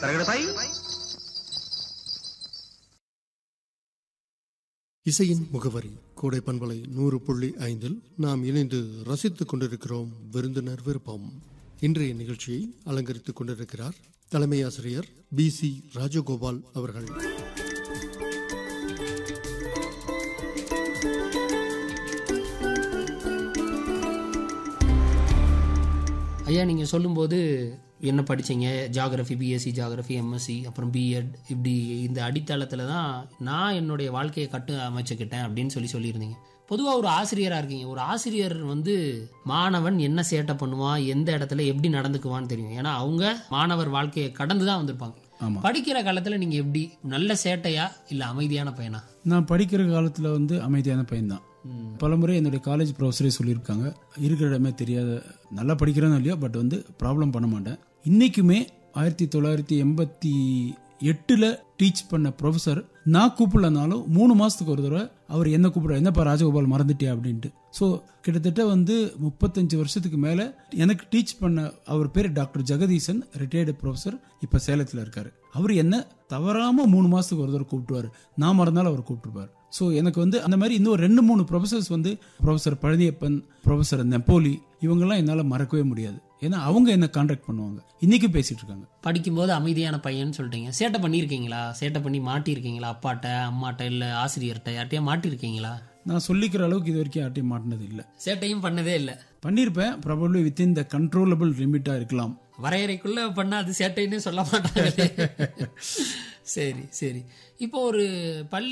ரகடசாய் இசையின் முகவரி கோடை பண்பலை நூறு புள்ளி ஐந்தில் நாம் இணைந்து ரசித்துக் கொண்டிருக்கிறோம் விருந்தினர் விருப்பம் இன்றைய நிகழ்ச்சியை அலங்கரித்துக் கொண்டிருக்கிறார் தலைமை ஆசிரியர் பி சி ராஜகோபால் அவர்கள் ஐயா நீங்கள் சொல்லும்போது என்ன படிச்சீங்க ஜாகிரஃபி பிஎஸ்சி ஜாகிரஃபி எம்எஸ்சி அப்புறம் பிஎட் இப்படி இந்த அடித்தளத்தில் தான் நான் என்னுடைய வாழ்க்கையை கட்டு அமைச்சுக்கிட்டேன் அப்படின்னு சொல்லி சொல்லியிருந்தீங்க பொதுவாக ஒரு ஆசிரியராக இருக்கீங்க ஒரு ஆசிரியர் வந்து மாணவன் என்ன சேட்டை பண்ணுவான் எந்த இடத்துல எப்படி நடந்துக்குவான்னு தெரியும் ஏன்னா அவங்க மாணவர் வாழ்க்கையை கடந்து தான் வந்திருப்பாங்க ஆமா. படிக்கிற காலத்தில் நீங்கள் எப்படி நல்ல சேட்டையா இல்லை அமைதியான பையனா நான் படிக்கிற காலத்தில் வந்து அமைதியான பையன்தான் பலமுறை என்னுடைய காலேஜ் ப்ரொஃபஸரே சொல்லியிருக்காங்க இருக்கிற இடமே தெரியாத நல்லா படிக்கிறேன்னு இல்லையோ பட் வந்து ப்ராப்ளம் பண்ண மாட்டேன் இன்னைக்குமே ஆயிரத்தி தொள்ளாயிரத்தி எண்பத்தி எட்டில் டீச் பண்ண ப்ரொஃபஸர் நான் கூப்பிடலனாலும் மூணு மாசத்துக்கு ஒரு தடவை அவர் என்ன கூப்பிட என்னப்பா ராஜகோபால் மறந்துட்டியா அப்படின்ட்டு ஸோ கிட்டத்தட்ட வந்து முப்பத்தஞ்சு வருஷத்துக்கு மேலே எனக்கு டீச் பண்ண அவர் பேர் டாக்டர் ஜெகதீசன் ரிட்டையர்டு ப்ரொஃபஸர் இப்போ சேலத்தில் இருக்காரு அவர் என்ன தவறாம மூணு மாசத்துக்கு ஒரு தடவை கூப்பிட்டுவார் நான் மறந்தாலும் அவர் கூப்பிட்டுருப்பார் ஸோ எனக்கு வந்து அந்த மாதிரி இன்னும் ரெண்டு மூணு ப்ரொஃபசர்ஸ் வந்து ப்ரொஃபசர் பழனியப்பன் ப்ரொஃபசர் நெப்போலி இவங்கெல்லாம் என்னால் மறக்கவே முடியாது ஏன்னா அவங்க என்ன கான்டாக்ட் பண்ணுவாங்க இன்னைக்கும் பேசிட்டு இருக்காங்க படிக்கும்போது அமைதியான பையன்னு சொல்லிட்டீங்க சேட்டை பண்ணியிருக்கீங்களா சேட்டை பண்ணி மாட்டியிருக்கீங்களா அப்பாட்ட அம்மாட்ட இல்லை ஆசிரியர்கிட்ட யார்ட்டையா மாட்டியிருக்கீங்களா நான் சொல்லிக்கிற அளவுக்கு இது வரைக்கும் யார்ட்டையும் மாட்டினது இல்லை சேட்டையும் பண்ணதே இல்லை பண்ணியிருப்பேன் ப்ராபப்ளி வித்தின் த கண்ட்ரோலபிள் லிமிட்டாக இருக்கலாம் வரையறைக்குள்ள பண்ணா அது சேட்டைன்னு சொல்ல மாட்டாங்க சரி சரி இப்போ ஒரு பள்ளி